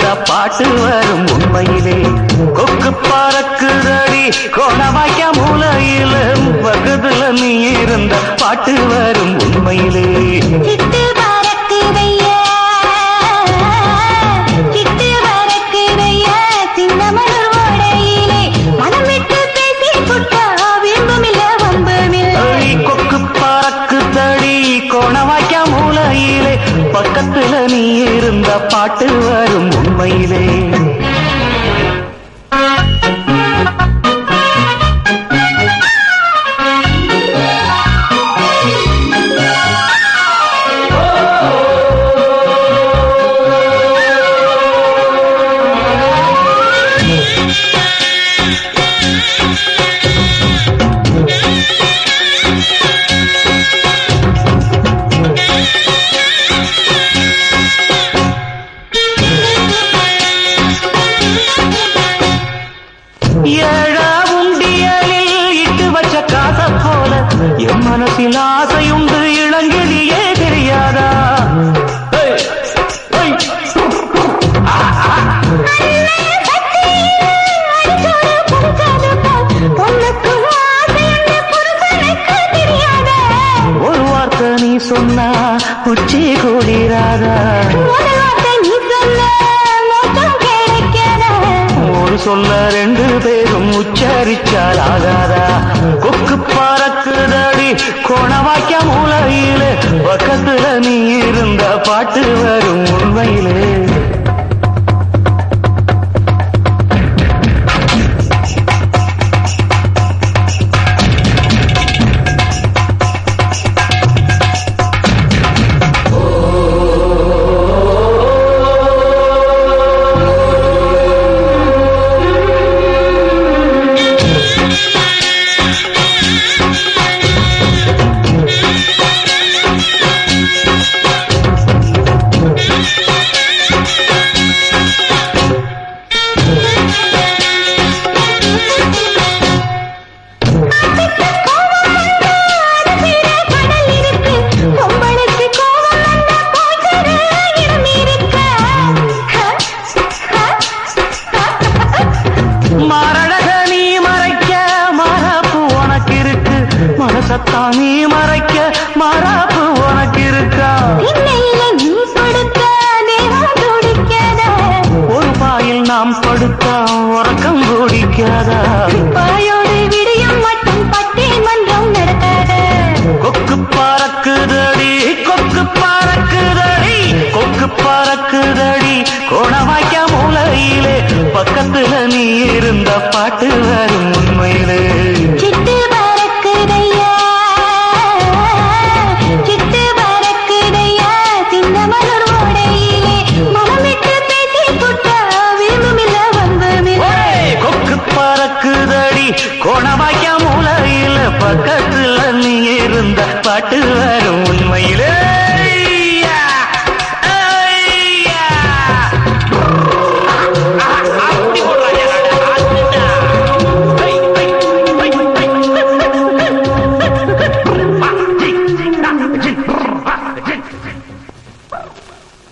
இருந்தா பாட்டு வரும் உண்மையிலே கொக்கு பறக்குதடி கோணவாய்க்க மூலையில பக்கத்துல நீ இருந்தா பாட்டு வரும் உண்மையிலே சிட்டு பறக்குதையா சிட்டு பறக்குதையா சின்னமலர் ஓடையிலே மனம் விட்டு பேசி புட்டா விரும்புமில்ல வம்புமில்ல ஐ, கொக்கு பறக்குதடி கோணவாய்க்க மூலையிலே பக்கத்துல நீ இருந்தா பாட்டு வரும் உண்மையிலே ஏழா உண்டியலில் இட்டு வச்ச காச போல என் மனசில் ஆசையுண்டு இளங்கிலியே தெரியாதா ஏய், ஏய். ஒரு வார்த்தை நீ சொன்னா உச்சி கூடிராதா ஒரு சொல்ல ரெண்டு பேரும் உச்சரிச்சால் ஆகாதா கொக்கு பறக்குதடி கோணவாய்க்க மூலையிலே பக்கத்துல நீ இருந்த பாட்டு வரும் உண்மையிலே மரணக நீ மறைக்க மரப்பு உனக்கு இருக்கு மனசத்தா நீ மறைக்க மரப்பு உனக்கு இருக்கா ஒரு பாயில் நாம் படுத்தா உறக்கம் கூடிக்காதா பாயோடு விடியும் மட்டும் பட்டேன் மன்றம் நடத்தாத கொக்கு பறக்குதடி கொக்கு பறக்குதடி கொக்கு பறக்குதடி கோணவாய்